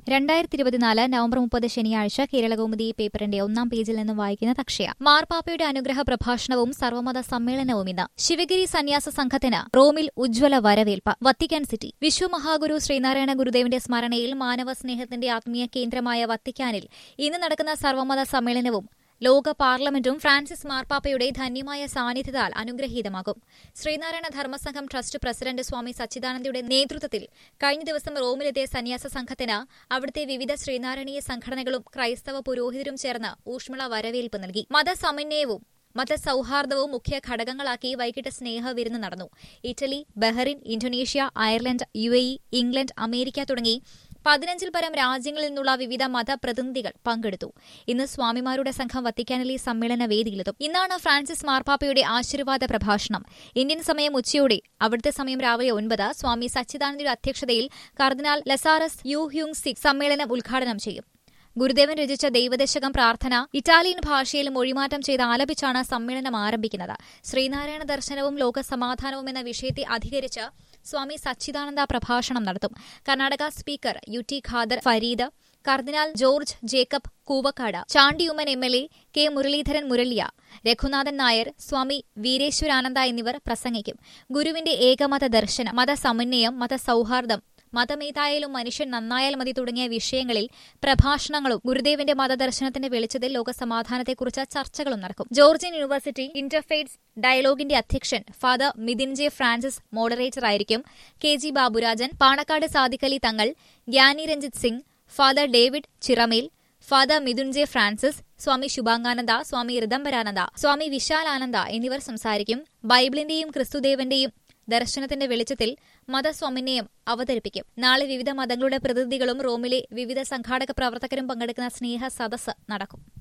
രണ്ടായിരത്തി ഇരുപത്തിനാല് നവംബർ മുപ്പത് ശനിയാഴ്ച കേരളകൗമുദി പേപ്പറിന്റെ ഒന്നാം പേജിൽ നിന്ന് വായിക്കുന്ന തക്ഷയ മാർപ്പാപ്പയുടെ അനുഗ്രഹ പ്രഭാഷണവും സർവമത സമ്മേളനവും ഇന്ന് ശിവഗിരി സന്യാസ സംഘത്തിന് റോമിൽ ഉജ്ജ്വല വരവേൽപ്പ് വത്തിക്കാൻ സിറ്റി വിശ്വമഹാഗുരു ശ്രീനാരായണ ഗുരുദേവന്റെ സ്മരണയിൽ മാനവ സ്നേഹത്തിന്റെ ആത്മീയ കേന്ദ്രമായ വത്തിക്കാനിൽ ഇന്ന് നടക്കുന്ന സർവമത സമ്മേളനവും ലോക പാർലമെന്റും ഫ്രാൻസിസ് മാർപ്പാപ്പയുടെ ധന്യമായ സാന്നിധ്യത്താൽ അനുഗ്രഹീതമാകും ശ്രീനാരായണ ധർമ്മസംഘം ട്രസ്റ്റ് പ്രസിഡന്റ് സ്വാമി സച്ചിദാനന്ദയുടെ നേതൃത്വത്തിൽ കഴിഞ്ഞ ദിവസം റോമിലെത്തിയ സന്യാസ സംഘത്തിന് അവിടുത്തെ വിവിധ ശ്രീനാരായണീയ സംഘടനകളും ക്രൈസ്തവ പുരോഹിതരും ചേർന്ന് ഊഷ്മള വരവേൽപ്പ് നൽകി മതസമന്വയവും മതസൌഹാർദ്ദവും മുഖ്യ ഘടകങ്ങളാക്കി വൈകിട്ട് സ്നേഹവിരുന്ന് നടന്നു Italy Bahrain Indonesia Ireland U England America തുടങ്ങി പതിനഞ്ചിൽ പരം രാജ്യങ്ങളിൽ നിന്നുള്ള വിവിധ മതപ്രതിനിധികൾ പങ്കെടുത്തു ഇന്ന് സ്വാമിമാരുടെ സംഘം വത്തിക്കാനിലെ സമ്മേളന വേദിയിലെത്തും ഇന്നാണ് ഫ്രാൻസിസ് മാർപ്പാപ്പയുടെ ആശീർവാദ പ്രഭാഷണം ഇന്ത്യൻ സമയം ഉച്ചയോടെ അവിടുത്തെ സമയം രാവിലെ ഒൻപത് സ്വാമി സച്ചിദാനന്ദയുടെ അധ്യക്ഷതയിൽ cardinal Lazarus You Heung Sik സമ്മേളനം ഉദ്ഘാടനം ചെയ്യും ഗുരുദേവൻ രചിച്ച ദൈവദശകം പ്രാർത്ഥന ഇറ്റാലിയൻ ഭാഷയിൽ മൊഴിമാറ്റം ചെയ്ത് ആലപിച്ചാണ് സമ്മേളനം ആരംഭിക്കുന്നത് ശ്രീനാരായണ ദർശനവും ലോകസമാധാനവും എന്ന വിഷയത്തെ അധികരിച്ച് സ്വാമി സച്ചിദാനന്ദ പ്രഭാഷണം നടത്തും Karnataka speaker U T Khader Fareed cardinal George Jacob Koovakad Chandy Oommen M L A K Muraleedharan മുരളിയ രഘുനാഥൻ നായർ സ്വാമി വീരേശ്വരാനന്ദ എന്നിവർ പ്രസംഗിക്കും ഗുരുവിന്റെ ഏകമത ദർശനം മതസമന്വയം മതസൌഹാർദ്ദം മതമേതായാലും മനുഷ്യൻ നന്നായാൽ മതി തുടങ്ങിയ വിഷയങ്ങളിൽ പ്രഭാഷണങ്ങളും ഗുരുദേവന്റെ മതദർശനത്തിന്റെ വെളിച്ചത്തിൽ ലോകസമാധാനത്തെക്കുറിച്ച് ചർച്ചകളും നടക്കും ജോർജിയൻ യൂണിവേഴ്സിറ്റി ഇന്റർഫെയ്റ്റ്സ് ഡയലോഗിന്റെ അധ്യക്ഷൻ father Mithin J Francis moderator ആയിരിക്കും K G Baburajan Panakkad Sadiqali Thangal Giani Ranjit Singh father David Chiramel father Mithun J Francis Swami Shubhangananda Swami Rithambharananda Swami Vishalananda എന്നിവർ സംസാരിക്കും ബൈബിളിന്റെയും ക്രിസ്തുദേവന്റെയും ദർശനത്തിന്റെ വെളിച്ചത്തിൽ മതസ്വാമിന്യം അവതരിപ്പിക്കും നാളെ വിവിധ മതങ്ങളുടെ പ്രതിനിധികളും റോമിലെ വിവിധ സംഘാടക പ്രവർത്തകരും പങ്കെടുക്കുന്ന സ്നേഹ സദസ്സ് നടക്കും